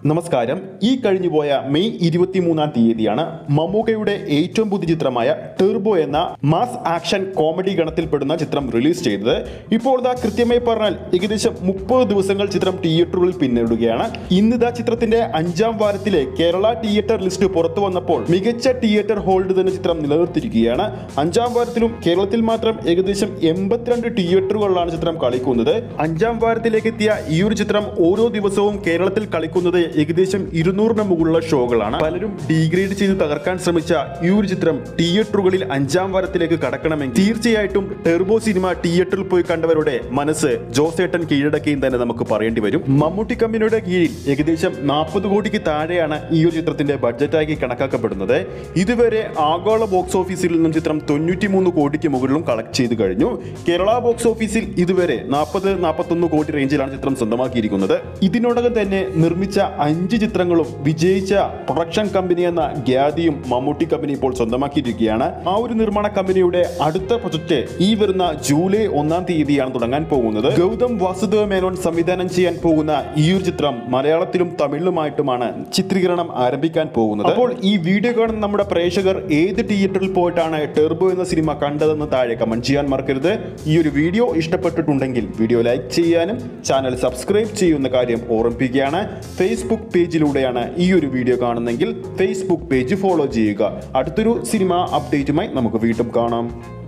നമസ്കാരം ഈ കഴിഞ്ഞുപോയ മെയ് ഇരുപത്തിമൂന്നാം തീയതിയാണ് മമ്മൂക്കയുടെ ഏറ്റവും പുതിയ ചിത്രമായ ടെർബോ എന്ന മാസ് ആക്ഷൻ കോമഡി ഗണത്തിൽപ്പെടുന്ന ചിത്രം റിലീസ് ചെയ്തത് ഇപ്പോൾ ഇതാ കൃത്യമായി പറഞ്ഞാൽ ഏകദേശം മുപ്പത് ദിവസങ്ങൾ ചിത്രം തിയേറ്ററുകളിൽ പിന്നിടുകയാണ് ഇന്നിതാ ചിത്രത്തിന്റെ അഞ്ചാം വാരത്തിലെ കേരള തിയേറ്റർ ലിസ്റ്റ് പുറത്തു വന്നപ്പോൾ മികച്ച തിയേറ്റർ ഹോൾഡ് തന്നെ ചിത്രം നിലനിർത്തിയിരിക്കുകയാണ് അഞ്ചാം വാരത്തിലും കേരളത്തിൽ മാത്രം ഏകദേശം എൺപത്തിരണ്ട് തിയേറ്ററുകളിലാണ് ചിത്രം കളിക്കുന്നത് അഞ്ചാം വാരത്തിലേക്ക് എത്തിയ ഈ ഒരു ചിത്രം ഓരോ ദിവസവും കേരളത്തിൽ കളിക്കുന്നത് ഏകദേശം ഇരുന്നൂറിന് മുകളിലുള്ള ഷോകളാണ് പലരും ഡീഗ്രേഡ് ചെയ്ത് തകർക്കാൻ ശ്രമിച്ച ഈ ഒരു ചിത്രം തിയേറ്ററുകളിൽ അഞ്ചാം വാരത്തിലേക്ക് കടക്കണമെങ്കിൽ തീർച്ചയായിട്ടും ടെർബോ സിനിമ തിയേറ്ററിൽ പോയി കണ്ടവരുടെ മനസ്സ് ജോസേട്ടൻ കീഴടക്കുകയും തന്നെ നമുക്ക് പറയേണ്ടി വരും മമ്മൂട്ടി കമ്പനിയുടെ കീഴിൽ ഏകദേശം നാൽപ്പത് കോടിക്ക് താഴെയാണ് ഈ ഒരു ചിത്രത്തിന്റെ ബഡ്ജറ്റായി കണക്കാക്കപ്പെടുന്നത് ഇതുവരെ ആഗോള ബോക്സ് ഓഫീസിൽ നിന്നും ചിത്രം തൊണ്ണൂറ്റിമൂന്ന് കോടിക്ക് മുകളിലും കളക്ട് ചെയ്ത് കഴിഞ്ഞു കേരള ബോക്സ് ഓഫീസിൽ ഇതുവരെ നാൽപ്പത് നാൽപ്പത്തൊന്ന് കോടി റേഞ്ചിലാണ് ചിത്രം സ്വന്തമാക്കിയിരിക്കുന്നത് ഇതിനോടകം തന്നെ നിർമ്മിച്ച അഞ്ച് ചിത്രങ്ങളും വിജയിച്ച പ്രൊഡക്ഷൻ കമ്പനി എന്ന ഗ്യാതിയും മമ്മൂട്ടി കമ്പനി ഇപ്പോൾ സ്വന്തമാക്കിയിരിക്കുകയാണ് ആ ഒരു നിർമ്മാണ കമ്പനിയുടെ അടുത്ത പ്രൊജക്ട് ഈ വരുന്ന ജൂലൈ ഒന്നാം തീയതിയാണ് തുടങ്ങാൻ പോകുന്നത് ഗൗതം വാസുദേവ മേനോൻ സംവിധാനം ചെയ്യാൻ പോകുന്ന ഈ ഒരു ചിത്രം മലയാളത്തിലും തമിഴിലുമായിട്ടുമാണ് ചിത്രീകരണം ആരംഭിക്കാൻ പോകുന്നത് അപ്പോൾ ഈ വീഡിയോ കാണുന്ന നമ്മുടെ പ്രേക്ഷകർ ഏത് തിയേറ്ററിൽ പോയിട്ടാണ് ടെർബോ എന്ന സിനിമ കണ്ടതെന്ന് താഴെ കമന്റ് ചെയ്യാൻ മറക്കരുത് ഈ ഒരു വീഡിയോ ഇഷ്ടപ്പെട്ടിട്ടുണ്ടെങ്കിൽ വീഡിയോ ലൈക്ക് ചെയ്യാനും ചാനൽ സബ്സ്ക്രൈബ് ചെയ്യുന്ന കാര്യം ഓർമ്മിപ്പിക്കുകയാണ് ഫേസ്ബുക്ക് പേജിലൂടെയാണ് ഈ ഒരു വീഡിയോ കാണുന്നെങ്കിൽ ഫേസ്ബുക്ക് പേജ് ഫോളോ ചെയ്യുക അടുത്തൊരു സിനിമ അപ്ഡേറ്റുമായി നമുക്ക് വീണ്ടും കാണാം